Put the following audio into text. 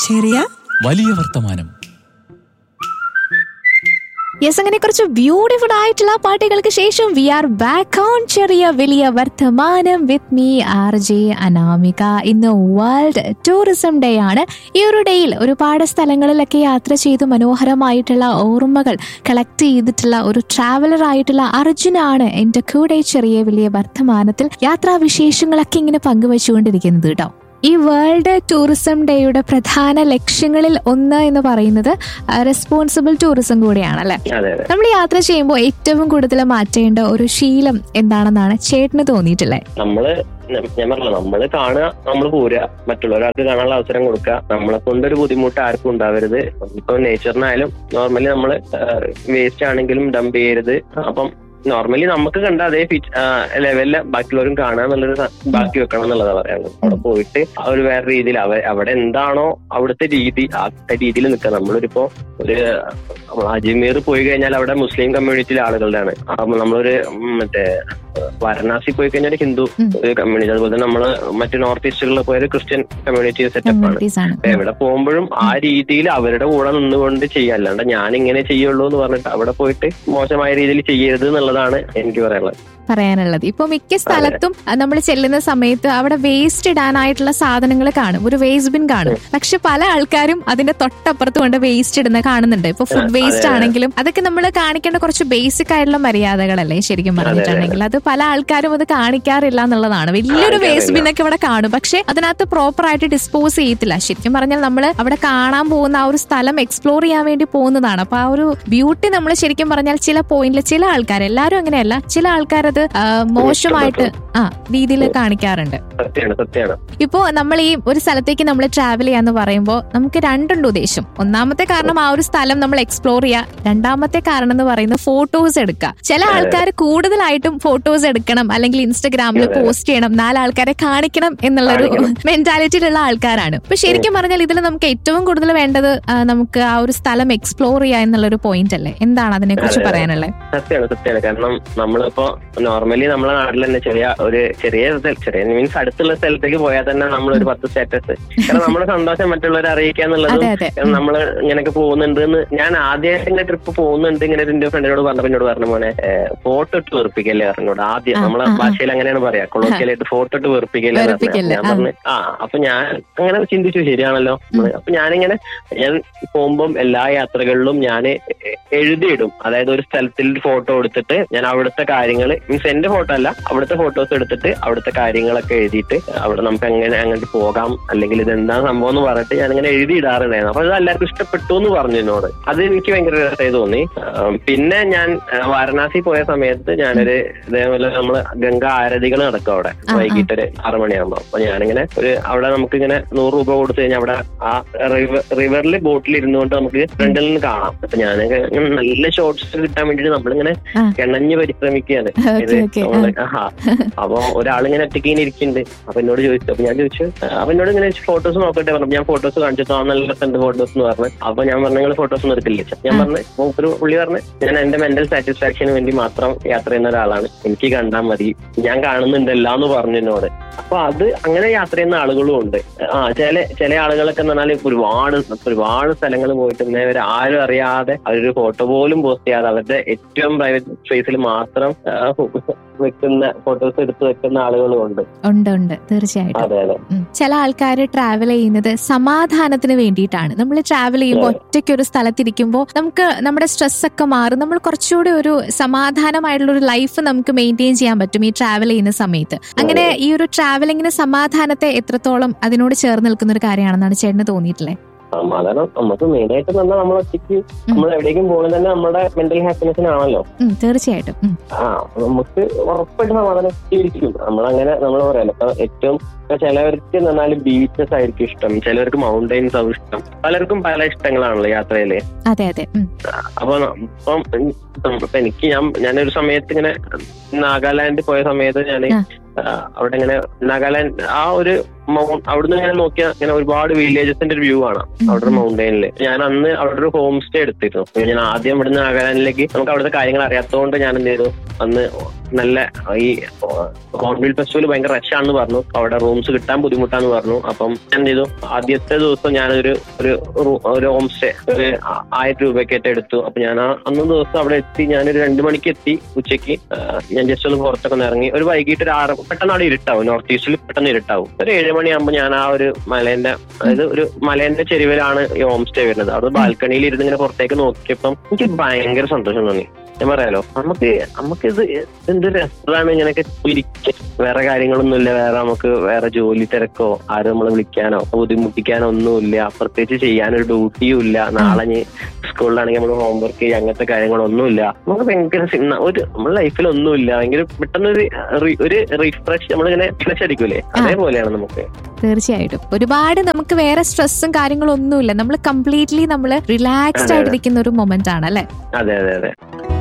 ചെറിയ വലിയ വർത്തമാനം യെസ് അങ്ങനെ കുറച്ച് ബ്യൂട്ടിഫുൾ ആയിട്ടുള്ള പാട്ടുകൾക്ക് ശേഷം വി ആർ ബാക്ക് ഓൺ ചെറിയ വലിയ വർത്തമാനം with me R J Anamika ഇന്ന് വേൾഡ് ടൂറിസം ഡേ ആണ് ഈ ഒരു ഡേയിൽ ഒരുപാട് സ്ഥലങ്ങളിലൊക്കെ യാത്ര ചെയ്ത് മനോഹരമായിട്ടുള്ള ഓർമ്മകൾ കളക്ട് ചെയ്തിട്ടുള്ള ഒരു ട്രാവലർ ആയിട്ടുള്ള അർജുനാണ് എന്റെ കൂടെ ചെറിയ വലിയ വർത്തമാനത്തിൽ യാത്രാ വിശേഷങ്ങളൊക്കെ ഇങ്ങനെ പങ്കുവച്ചുകൊണ്ടിരിക്കുന്നത് കേട്ടോ ഈ വേൾഡ് ടൂറിസം ഡേയുടെ പ്രധാന ലക്ഷ്യങ്ങളിൽ ഒന്ന് എന്ന് പറയുന്നത് റെസ്പോൺസിബിൾ ടൂറിസം കൂടിയാണല്ലേ അതെ അതെ നമ്മൾ യാത്ര ചെയ്യുമ്പോൾ ഏറ്റവും കൂടുതൽ മാറ്റേണ്ട ഒരു ശീലം എന്താണെന്നാണ് ചേട്ടന് തോന്നിയിട്ടുള്ളത് നമ്മള് ന- ഞാൻ പറഞ്ഞല്ലോ നമ്മള് കാണുക നമ്മൾ പോരുക മറ്റുള്ളവർക്ക് കാണാനുള്ള അവസരം കൊടുക്കുക നമ്മളെ കൊണ്ടൊരു ബുദ്ധിമുട്ട് ആർക്കും ഉണ്ടാവരുത് ഇപ്പൊ നേച്ചറിനായാലും നോർമലി നമ്മള് വേസ്റ്റ് ആണെങ്കിലും ഡംപ് ചെയ്യരുത് അപ്പം നോർമലി നമുക്ക് കണ്ട അതേ ഫിറ്റ് ലെവലില് ബാക്കിയുള്ളവരും കാണുക എന്നുള്ളൊരു സ- ബാക്കി വെക്കണം എന്നുള്ളതാ പറയാനുള്ളത് അവിടെ പോയിട്ട് ആ ഒരു വേറെ രീതിയിൽ അവ അവിടെ എന്താണോ അവിടുത്തെ രീതി ആ രീതിയിൽ നിൽക്കുക നമ്മളൊരിപ്പോ ഒരു നമ്മൾ അജ്മീർ പോയി കഴിഞ്ഞാൽ അവിടെ മുസ്ലിം കമ്മ്യൂണിറ്റിയിലെ ആളുകളുടെയാണ് അപ്പൊ നമ്മളൊരു ഉം, മറ്റേ വാരണാസി പോയി കഴിഞ്ഞാൽ ഹിന്ദു ഉം. ഒരു കമ്മ്യൂണിറ്റി അതുപോലെ തന്നെ നമ്മള് മറ്റു നോർത്ത് ഈസ്റ്റുകളിൽ പോയത് ക്രിസ്ത്യൻ കമ്മ്യൂണിറ്റി സെറ്റപ്പ് ആണ് കമ്മ്യൂണിറ്റീസ് ആണ് അപ്പൊ എവിടെ പോകുമ്പോഴും ആ രീതിയിൽ അവരുടെ കൂടെ നിന്നുകൊണ്ട് ചെയ്യുക അല്ലാണ്ട് ഞാൻ ഇങ്ങനെ ചെയ്യുള്ളൂ എന്ന് പറഞ്ഞിട്ട് അവിടെ പോയിട്ട് മോശമായ രീതിയിൽ ചെയ്യരുത് എന്നുള്ളതാണ് എനിക്ക് പറയാനുള്ളത് പറയാനുള്ളത് ഇപ്പൊ മിക്ക സ്ഥലത്തും നമ്മൾ ചെല്ലുന്ന സമയത്ത് അവിടെ വേസ്റ്റ് ഇടാനായിട്ടുള്ള സാധനങ്ങൾ കാണും ഒരു വേസ്റ്റ് ബിൻ കാണും പക്ഷെ പല ആൾക്കാരും അതിന്റെ തൊട്ടപ്പുറത്ത് കൊണ്ട് വേസ്റ്റ് ഇടുന്ന കാണുന്നുണ്ട് ഇപ്പൊ ഫുഡ് അതെ, വേസ്റ്റ് അതെ. ആണെങ്കിലും അതൊക്കെ നമ്മൾ കാണിക്കേണ്ട കുറച്ച് ബേസിക് ആയിട്ടുള്ള മര്യാദകളല്ലേ ശരിക്കും പറഞ്ഞിട്ടുണ്ടെങ്കിൽ അത് പല ആൾക്കാരും അത് കാണിക്കാറില്ല എന്നുള്ളതാണ് വലിയൊരു കാണിക്കാറില്ല. വേസ്റ്റ് ബിൻ ഒക്കെ ഇവിടെ കാണും പക്ഷെ അതിനകത്ത് പ്രോപ്പർ ആയിട്ട് ഡിസ്പോസ് ചെയ്യത്തില്ല ശരിക്കും പറഞ്ഞാൽ നമ്മൾ അവിടെ കാണാൻ പോകുന്ന ആ ഒരു സ്ഥലം എക്സ്പ്ലോർ ചെയ്യാൻ വേണ്ടി പോകുന്നതാണ് അപ്പൊ ആ ഒരു ബ്യൂട്ടി നമ്മൾ ശരിക്കും പറഞ്ഞാൽ ചില പോയിന്റിൽ ചില ആൾക്കാർ എല്ലാവരും അങ്ങനെയല്ല ചില ആൾക്കാരത് ആ, മോശമായിട്ട് ആ രീതിയിൽ കാണിക്കാറുണ്ട് സത്യമാണ് സത്യമാണ് ഇപ്പോ നമ്മൾ ഈ ഒരു സ്ഥലത്തേക്ക് നമ്മൾ ട്രാവൽ ചെയ്യാന്ന് പറയുമ്പോൾ നമുക്ക് രണ്ടുണ്ട് ഉദ്ദേശം ഒന്നാമത്തെ കാരണം ആ ഒരു സ്ഥലം നമ്മൾ എക്സ്പ്ലോർ ചെയ്യുക രണ്ടാമത്തെ കാരണം എന്ന് പറയുന്നത് ഫോട്ടോസ് എടുക്കുക ചില ആൾക്കാർ കൂടുതലായിട്ടും ഫോട്ടോസ് എടുക്കണം അല്ലെങ്കിൽ ഇൻസ്റ്റഗ്രാമിൽ അതെ. പോസ്റ്റ് ചെയ്യണം നാലാൾക്കാരെ കാണിക്കണം എന്നുള്ളൊരു കാണിക്കണം. മെന്റാലിറ്റിയിലുള്ള ആൾക്കാരാണ് അപ്പൊ ശരിക്കും പറഞ്ഞാൽ ഇതിൽ നമുക്ക് ഏറ്റവും കൂടുതൽ വേണ്ടത് ആ, നമുക്ക് ആ ഒരു സ്ഥലം എക്സ്പ്ലോർ ചെയ്യുക എന്നുള്ളൊരു പോയിന്റ് അല്ലേ എന്താണ് അതിനെ കുറിച്ച് അതെ. പറയാനുള്ളത് സത്യമാണ് സത്യമാണ് കാരണം നമ്മളിപ്പോ നോർമലി നമ്മളെ നാട്ടിൽ തന്നെ ചെറിയ ഒരു ചെറിയ സ്ഥല- ചെറിയ മീൻസ് അടുത്തുള്ള സ്ഥലത്തേക്ക് പോയാൽ തന്നെ നമ്മളൊരു പത്ത് സ്റ്റാറ്റസ് കാരണം നമ്മുടെ സന്തോഷം മറ്റുള്ളവരെ അറിയിക്കുക എന്നുള്ളതും അതെ അതെ കാരണം നമ്മള് ഇങ്ങനെയൊക്കെ പോകുന്നുണ്ട് എന്ന് ഞാൻ ആദ്യമായിട്ട് ഇങ്ങനെ ട്രിപ്പ് പോകുന്നുണ്ട് ഇങ്ങനെ എന്റെ ഫ്രണ്ടിനോട് പറഞ്ഞപ്പോ എന്നോട് പറഞ്ഞ മോനെ ഫോട്ടോ ഇട്ട് വെറുപ്പിക്കല്ലേ പറഞ്ഞോട് ആദ്യം ആ, നമ്മളെ ആ, ആ. ഭാഷയിൽ അങ്ങനെയാണ് പറയാ കൊളോക്കിയലായിട്ട് ഫോട്ടോ ഇട്ട് വെറുപ്പിക്കല്ലേ എന്ന് പറഞ്ഞു. വെറുപ്പിക്കല്ലേ, ഞാൻ പറഞ്ഞു ആ അപ്പൊ ഞാൻ അങ്ങനെ ചിന്തിച്ചു ശരിയാണല്ലോ അപ്പൊ ഞാനിങ്ങനെ ഞാൻ പോകുമ്പം എല്ലാ യാത്രകളിലും ഞാൻ എഴുതിയിടും അതായത് ഒരു സ്ഥലത്തിൽ ഫോട്ടോ എടുത്തിട്ട് ഞാൻ അവിടുത്തെ കാര്യങ്ങൾ മീൻസ് എന്റെ ഫോട്ടോ അല്ല അവിടുത്തെ ഫോട്ടോസ് എടുത്തിട്ട് അവിടുത്തെ കാര്യങ്ങളൊക്കെ എഴുതിയിട്ട് അവിടെ നമുക്ക് എങ്ങനെ അങ്ങോട്ട് പോകാം അല്ലെങ്കിൽ ഇത് എന്താ സംഭവം എന്ന് പറഞ്ഞിട്ട് ഞാൻ ഇങ്ങനെ എഴുതിയിടാറുണ്ടായിരുന്നു അപ്പൊ അത് എല്ലാവർക്കും ഇഷ്ടപ്പെട്ടു എന്ന് പറഞ്ഞു എന്നോട് അത് എനിക്ക് ഭയങ്കര രസമായി തോന്നി ആ, പിന്നെ ഞാൻ ആ, വാരണാസി പോയ സമയത്ത് ഞാനൊരു ഇതേപോലെ നമ്മള് ഗംഗ ആരതികൾ നടക്കും അവിടെ ആ. വൈകിട്ട് ഒരു ആറു മണിയാകുമ്പോ അപ്പൊ ഞാനിങ്ങനെ ഒരു അവിടെ നമുക്ക് ഇങ്ങനെ നൂറ് രൂപ കൊടുത്തു കഴിഞ്ഞാൽ അവിടെ ആ റിവർ റിവറിൽ ബോട്ടിൽ ഇരുന്നുകൊണ്ട് നമുക്ക് ഫ്രണ്ടിൽ നിന്ന് കാണാം അപ്പൊ ഞാനൊക്കെ ഇങ്ങനെ നല്ല ഷോർട്സ് കിട്ടാൻ വേണ്ടിട്ട് നമ്മളിങ്ങനെ ആ. കിണഞ്ഞ് പരിശ്രമിക്കുകയാണ് ഇത് ഓക്കെ ഓക്കെ നമ്മള് ആഹാ. അപ്പൊ ഒരാളിങ്ങനെ ഒറ്റയ്ക്ക് ഇങ്ങനെ ഇരിക്കുന്നുണ്ട് അപ്പൊ എന്നോട് ചോദിച്ചു അപ്പൊ ഞാൻ ചോദിച്ചു അപ്പൊ എന്നോട് ഇങ്ങനെ ഫോട്ടോസ് നോക്കട്ടെ പറഞ്ഞു ഞാൻ ഫോട്ടോസ് കാണിച്ചിട്ട് ആ നല്ല രസമുണ്ട് ഫോട്ടോസ് എന്ന് പറഞ്ഞു അപ്പൊ ഞാൻ പറഞ്ഞു നിങ്ങൾ ഫോട്ടോസ് ഒന്നും എടുക്കില്ല ഞാൻ പറഞ്ഞു ഒരു പുള്ളി പറഞ്ഞു ഞാൻ എന്റെ മെന്റൽ സാറ്റിസ്ഫാക്ഷന് വേണ്ടി മാത്രം യാത്ര ചെയ്യുന്ന ഒരാളാണ് എനിക്ക് കണ്ടാൽ മതി ഞാൻ കാണുന്നുണ്ടല്ലോ എന്ന് പറഞ്ഞു എന്നോട് അപ്പൊ അത് അങ്ങനെ യാത്ര ചെയ്യുന്ന ആളുകളും ഉണ്ട് ആ ചില ചില ആളുകളൊക്കെ എന്ന് പറഞ്ഞാൽ ഒരുപാട് ഒരുപാട് സ്ഥലങ്ങൾ പോയിട്ട് ഇന്നേ വരെ ആരും അറിയാതെ അവരൊരു ഫോട്ടോ പോലും പോസ്റ്റ് ചെയ്യാതെ അവരുടെ ഏറ്റവും പ്രൈവറ്റ് സ്പേസിൽ മാത്രം ആ, വെക്കുന്ന ഫോട്ടോസ് എടുത്ത് വെക്കുന്ന ആളുകളും ഉണ്ട് ഉണ്ട് ഉണ്ട് തീർച്ചയായിട്ടും അതെ അതെ ഉം. ചില ആൾക്കാർ ട്രാവൽ ചെയ്യുന്നത് സമാധാനത്തിന് വേണ്ടിയിട്ടാണ് നമ്മൾ ട്രാവൽ ചെയ്യുമ്പോൾ ഒറ്റയ്ക്ക് ഒരു സ്ഥലത്തിരിക്കുമ്പോൾ നമുക്ക് നമ്മുടെ സ്ട്രെസ് ഒക്കെ മാറും നമ്മൾ കുറച്ചുകൂടി ഒരു സമാധാനമായിട്ടുള്ള ഒരു ലൈഫ് നമുക്ക് മെയിൻറ്റെയിൻ ചെയ്യാൻ പറ്റും ഈ ട്രാവൽ ചെയ്യുന്ന സമയത്ത് അങ്ങനെ ഈ ഒരു ട്രാവലിങ്ങിന് സമാധാനത്തെ എത്രത്തോളം അതിനോട് ചേർന്ന് നിൽക്കുന്ന ഒരു കാര്യമാണെന്നാണ് ചേട്ടന് തോന്നിയിട്ടുള്ളത് സമാധാനം നമുക്ക് മെയിൻ ആയിട്ട് പറഞ്ഞാൽ നമ്മൾ ഒറ്റയ്ക്ക് നമ്മൾ എവിടേക്കും പോകുന്നത് തന്നെ നമ്മുടെ മെന്റൽ ഹാപ്പിനെസ്സിനാണല്ലോ ഉം, തീർച്ചയായിട്ടും ഉം. ആ നമുക്ക് ഉറപ്പായിട്ട് സമാധാനം ഇരിക്കും നമ്മളങ്ങനെ നമ്മൾ പറയാലോ ഇപ്പൊ ഏറ്റവും ഇപ്പൊ ചിലവർക്ക് എന്ന് പറഞ്ഞാൽ ബീച്ചസ് ആയിരിക്കും ഇഷ്ടം ചിലവർക്ക് മൗണ്ടൈൻസ് ആവും ഇഷ്ടം പലർക്കും പല ഇഷ്ടങ്ങളാണല്ലോ യാത്രയില് അതെ അതെ ഉം. അപ്പൊ ഇപ്പം ഇപ്പൊ എനിക്ക് ഞാൻ ഞാനൊരു സമയത്ത് ഇങ്ങനെ നാഗാലാൻഡ് പോയ സമയത്ത് ഞാൻ ആ. അവിടെ ഇങ്ങനെ നാഗാലാൻഡ് ആ ഒരു മൗ- അവിടുന്ന് ഇങ്ങനെ നോക്കിയാൽ ഇങ്ങനെ ഒരുപാട് വില്ലേജസിന്റെ ഒരു വ്യൂ കാണാം അവിടെ ഒരു മൗണ്ടൈനിൽ ഞാൻ അന്ന് അവിടെ ഒരു ഹോം സ്റ്റേ എടുത്തിരുന്നു അപ്പൊ ഞാൻ ആദ്യം ഇവിടുന്ന് നാഗാലാൻഡിലേക്ക് നമുക്ക് അവിടുത്തെ കാര്യങ്ങൾ അറിയാത്തതുകൊണ്ട് ഞാൻ എന്ത് ചെയ്തു അന്ന് നല്ല ഈ ഹോൺബിൽ ഫെസ്റ്റിവൽ ഭയങ്കര റഷ് ആണെന്ന് പറഞ്ഞു അവിടെ റൂംസ് കിട്ടാൻ ബുദ്ധിമുട്ടാന്ന് പറഞ്ഞു അപ്പം ഞാൻ എന്ത് ചെയ്തു ആദ്യത്തെ ദിവസം ഞാനൊരു ഒരു റൂ- ഒരു ഹോം സ്റ്റേ ഒരു ആ- ആയിരം രൂപയ്ക്കായിട്ട് എടുത്തു അപ്പൊ ഞാൻ ആ അന്ന് ദിവസം അവിടെ എത്തി ഞാനൊരു രണ്ടു മണിക്ക് എത്തി ഉച്ചയ്ക്ക് ആ, ഞാൻ ജസ്റ്റ് ഒന്ന് പുറത്തൊക്കെ ഒന്ന് ഇറങ്ങി ഒരു വൈകിട്ട് ഒരു ആറ് പെട്ടെന്ന് അവിടെ ഇരുട്ടാവും നോർത്ത് ഈസ്റ്റിൽ പെട്ടെന്ന് ഇരുട്ടാവും ഒരു ഏഴ് മണിയാകുമ്പോൾ ഞാൻ ആ ഒരു മലേന്റെ അതായത് ഒരു മലേന്റെ ചെരുവിലാണ് ഈ ഹോം സ്റ്റേ വരുന്നത് അവിടെ ബാൽക്കണിയിൽ ഇരുന്ന് ഇങ്ങനെ പുറത്തേക്ക് നോക്കിയപ്പം എനിക്ക് ഭയങ്കര സന്തോഷം തോന്നി ഞാൻ പറയാലോ നമുക്ക് നമുക്ക് ഇത് എന്ത് രസമാണ് ഇങ്ങനെയൊക്കെ ഇരിക്കുക വേറെ കാര്യങ്ങളൊന്നുമില്ല വേറെ നമുക്ക് വേറെ ജോലി തിരക്കോ ആരും നമ്മളെ വിളിക്കാനോ ബുദ്ധിമുട്ടിക്കാനോ ഒന്നുമില്ല പ്രത്യേകിച്ച് ചെയ്യാനൊരു ഡ്യൂട്ടിയും ഇല്ല നാളെ ഇനി സ്കൂളിലാണെങ്കിൽ നമ്മൾ ഹോംവർക്ക് ചെയ്യുക അങ്ങനത്തെ കാര്യങ്ങളൊന്നുമില്ല നമുക്ക് ഭയങ്കര സിന്ന- ഒരു നമ്മുടെ ലൈഫിൽ ഒന്നുമില്ല ഭയങ്കര പെട്ടെന്ന് ഒരു റി- ഒരു റിഫ്രഷ് നമ്മളിങ്ങനെ ഫ്രഷ് അടിക്കൂലേ അതേപോലെയാണ് നമുക്ക് തീർച്ചയായിട്ടും ഒരുപാട് നമുക്ക് വേറെ സ്ട്രെസ്സും കാര്യങ്ങളും ഒന്നുമില്ല നമ്മൾ കംപ്ലീറ്റ്ലി നമ്മൾ റിലാക്സ്ഡ് അതെ, അതെ. ആയിട്ടിരിക്കുന്ന ഒരു മൊമെന്റ് ആണ് അല്ലെ അതെ അതെ അതെ